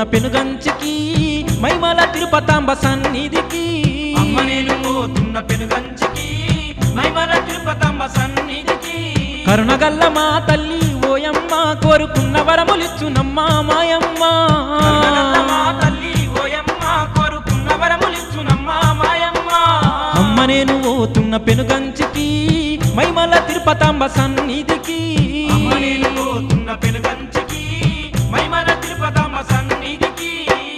పోతున్న పెనుగంచికి మైమల తిరుపతాంబ సన్నిధికి అమ్మ నేను పోతున్న పెనుగంచికి మైమల తిరుపతమ్మ సన్నిధికి కరుణగల్ల మా తల్లి ఓయమ్మ కోరుకున్న వరములిచ్చునమ్మా మాయమ్మ కరుణగల్ల మా తల్లి ఓయమ్మ కోరుకున్న వరములిచ్చునమ్మ మాయమ్మ అమ్మ నేను పోతున్న పెనుగంచికి మైమల తిరుపతాంబ సన్నిధికి అమ్మ నేను పోతున్న పెనుగంచికి మైమల తిరుపతమ్మ సన్నిధికి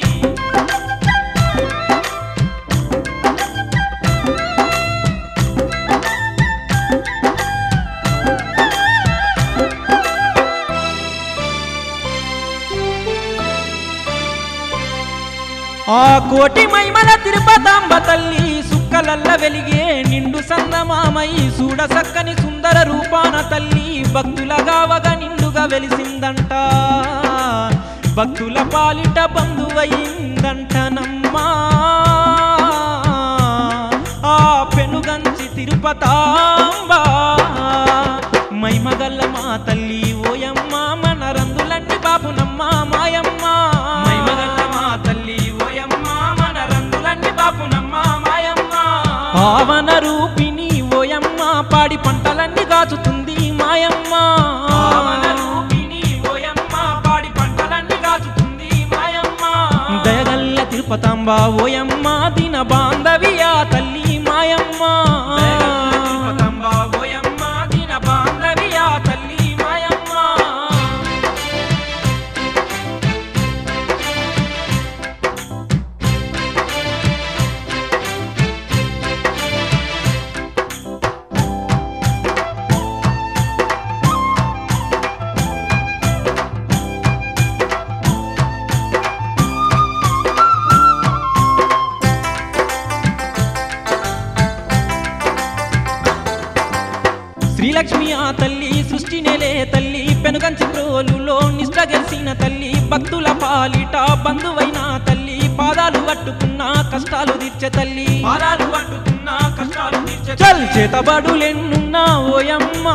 ఆ కోటి మైమల తిరుపతాంబ తల్లి సుక్కలల్ల వెలిగే నిండు సందమామై చూడ సక్కని సుందర రూపాన తల్లి భక్తుల గావగా నిండుగా వెలిసిందంట భక్తుల పాలిట బంధువయిందంటనమ్మా ఆ పెనుగంచి తిరుపతాంబ మైమగల్ల మా తల్లి ఓయమ్మ మన రందులన్నీ బాబునమ్మ మాయమ్మ మైమగల్ల మా తల్లి ఓయమ్మ మన రంగులన్నీ బాపునమ్మ మాయమ్మ పావన రూపిణి ఓయమ్మ పాడి పంటలన్నీ కాచుతుంది మాయమ్మ పావన రూపిణి ఓయమ్మ పాడి పంటలన్నీ కాచుతుంది మాయమ్మ దయగల్ల తిరుపతాంబ ఓయమ్మ దిన బాంధవియా తల్లి మాయమ్మ దయగల్ల తిరుపతమ్మ ఓయమ్మ దిన బాంధవియా తల్లి మాయమ్మ శ్రీలక్ష్మి ఆ తల్లి సృష్టి నెలే తల్లి పెనుగంచి ప్రోలులో నిష్ట గెలిసిన తల్లి భక్తుల పాలిట బంధువైన తల్లి పాదాలు పట్టుకున్న కష్టాలు తీర్చే తల్లి పాదాలు పట్టుకున్న కష్టాలు తీర్చే చల్ చేతబడులెన్నున్నా ఓయమ్మ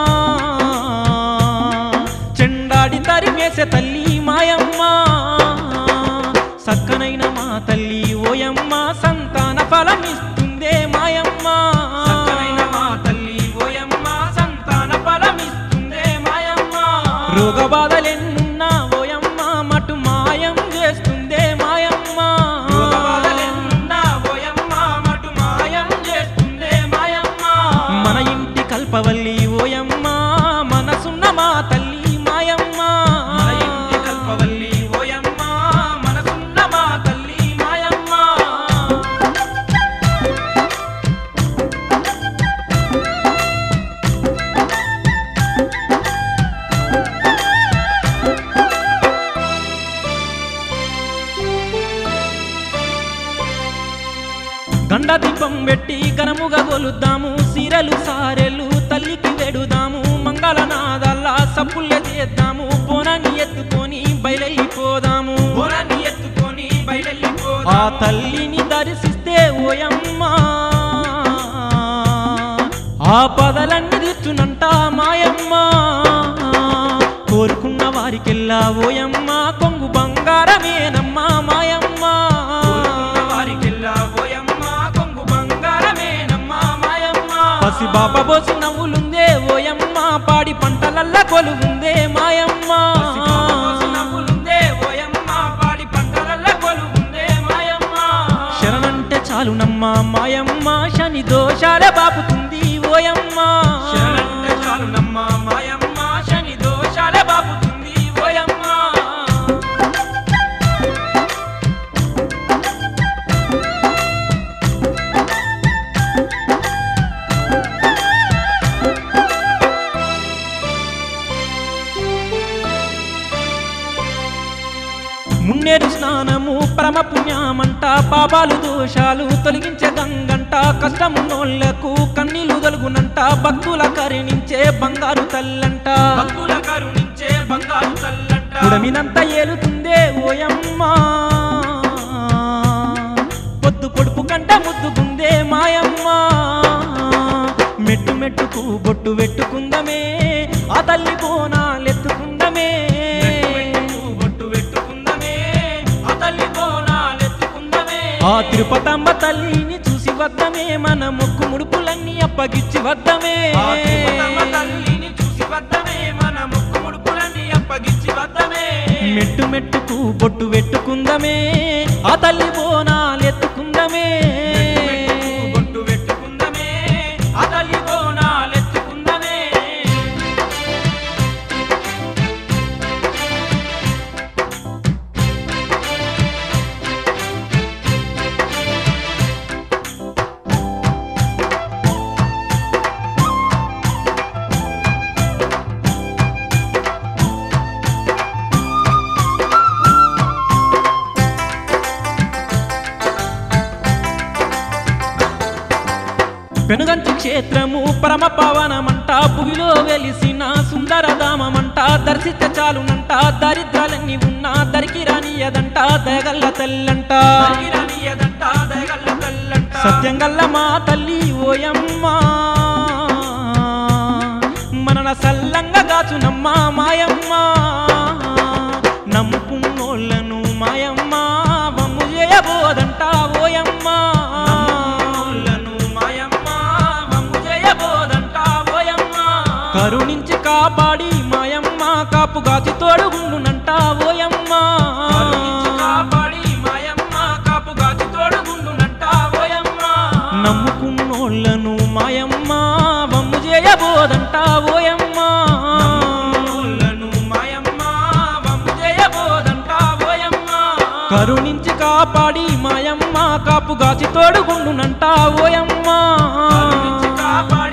చెండాడి తరిమేసే తల్లి మాయమ్మ సక్కనైన మా తల్లి ఓయమ్మ సంతాన ఫలమిస్తుందే మాయమ్మ చక్కనైన మా తల్లి ఓయమ్మ సంతాన ఫలమిస్తుందే మాయమ్మ రోగ బాధలెన్నున్నా ఓయమ్మ మటు మాయం చేస్తుందే మాయమ్మ రోగబాధలెన్నున్నా ఓయమ్మ మటు మాయం చేస్తుందే మాయమ్మ మన ఇంటి కల్పవల్లి ఓయమ్మ మనసున్న మా తల్లి మాయమ్మ మన ఇంటి కల్పవల్లి ఓయమ్మ మనసున్న మా తల్లి మాయమ్మ గండ దీపం పెట్టి ఘనముగా గొలుద్దాము సీరలు సారెలు తల్లికి వెడుదాము మంగళనాదల్లా సప్పుల్య చేద్దాము పోనాన్ని ఎత్తుకొని బయలెళ్ళిపోదాము బోరాన్ని ఎత్తుకొని ఆ బయలుపోదాం తల్లిని దర్శిస్తే ఓయమ్మ ఆ పదలన్నీ తీర్చునంట మాయమ్మ కోరుకున్న వారికెల్లా ఓయమ్మ కొంగు బంగారమేనమ్మా మాయమ్మ కోరుకున్న వారికెల్లా ఓయమ్మ కొంగు బంగారమేనమ్మ మాయమ్మ పసి బాబ బోసి నవ్వులుందే ఓయమ్మ పాడి పంటలల్ల కొలువుందే మాయమ్మ పసిబాబు నవ్వులుందే ఓయమ్మ పాడి పంటలల్ల కొలువుందే మాయమ్మ శరణంటే చాలునమ్మ మాయమ్మ శని దోషాల బాపుతుంది ఓయమ్మ శరణంటే చాలునమ్మ మాయమ్మ శని దోషాల బాపుతుంది ఓయమ్మ మున్నేరు స్నానము పరమ పుణ్యమంట పాపాలు దోషాలు తొలగించే గంగంట కష్టమున్నోళ్లకు కన్నీళ్లు తొలుగునంట భక్తుల కరుణించే బంగారు తల్లంట భక్తుల కరుణించే బంగారు తల్లంట పుడమినంత ఏలుతుందే ఓయమ్మ పొద్దు పొడుపు కంట ముద్దుకుందే మాయమ్మ మెట్టు మెట్టుకు బొట్టు పెట్టుకుందమే ఆ తల్లి బోనాలెత్తుకుందమే మెట్టు మెట్టుకు బొట్టు పెట్టుకుందమే ఆ తిరుపతమ్మ తల్లిని చూసి వద్దమే మన మొక్కు ముడుపులన్నీ అప్పగిచ్చి వద్దమే ఆ తిరుపతమ్మ తల్లిని చూసి వద్దమే మన ముక్కు ముడుపులన్నీ అప్పగించి వద్దమే మెట్టు మెట్టుకు బొట్టు పెట్టుకుందమే ఆ తల్లి బోనాలెత్తుకుందమే మెట్టుకు బొట్టు పెట్టుకుందమే ఆ తల్లి బోనాలెత్తుకుందమే పెనుగంచి క్షేత్రము పరమ పవనమంట భువిలో వెలిసిన సుందరధామమంట దర్శిత చాలునంట దరిద్రాలన్నీ ఉన్నా దరికి రానియదంట దయగల్ల తల్లంట తల్లిరనియదంట దయగల్ల తల్లంట సత్యంగల్ల మా తల్లి ఓయమ్మా మనన సల్లంగా గాచునమ్మా మాయమ్మ నమ్ముకున్నోళ్ళను మాయమ్మ వమ్ము చేయబోదంట ఓయమ్మా నమ్ముకున్నోళ్ళను మాయమ్మ మమ్ము చేయబోదంట ఓయమ్మ కరుణించి కాపాడి మాయమ్మ కాపుగాచి తోడుగుండునంట ఓయమ్మ కరుణించి కాపాడి మాయమ్మ కాపుగాచి తోడుగుండునంట ఓయమ్మ నమ్ముకున్నోళ్ళను మాయమ్మ వమ్ము చేయబోదంట ఓయమ్మ నమ్ముకున్నోళ్ళను మాయమ్మ మమ్ము చేయబోదంట ఓయమ్మ కరుణించి కాపాడి మాయమ్మ కాపుగాచి తోడుగుండునంట ఓయమ్మ కరుణించి కాపాడి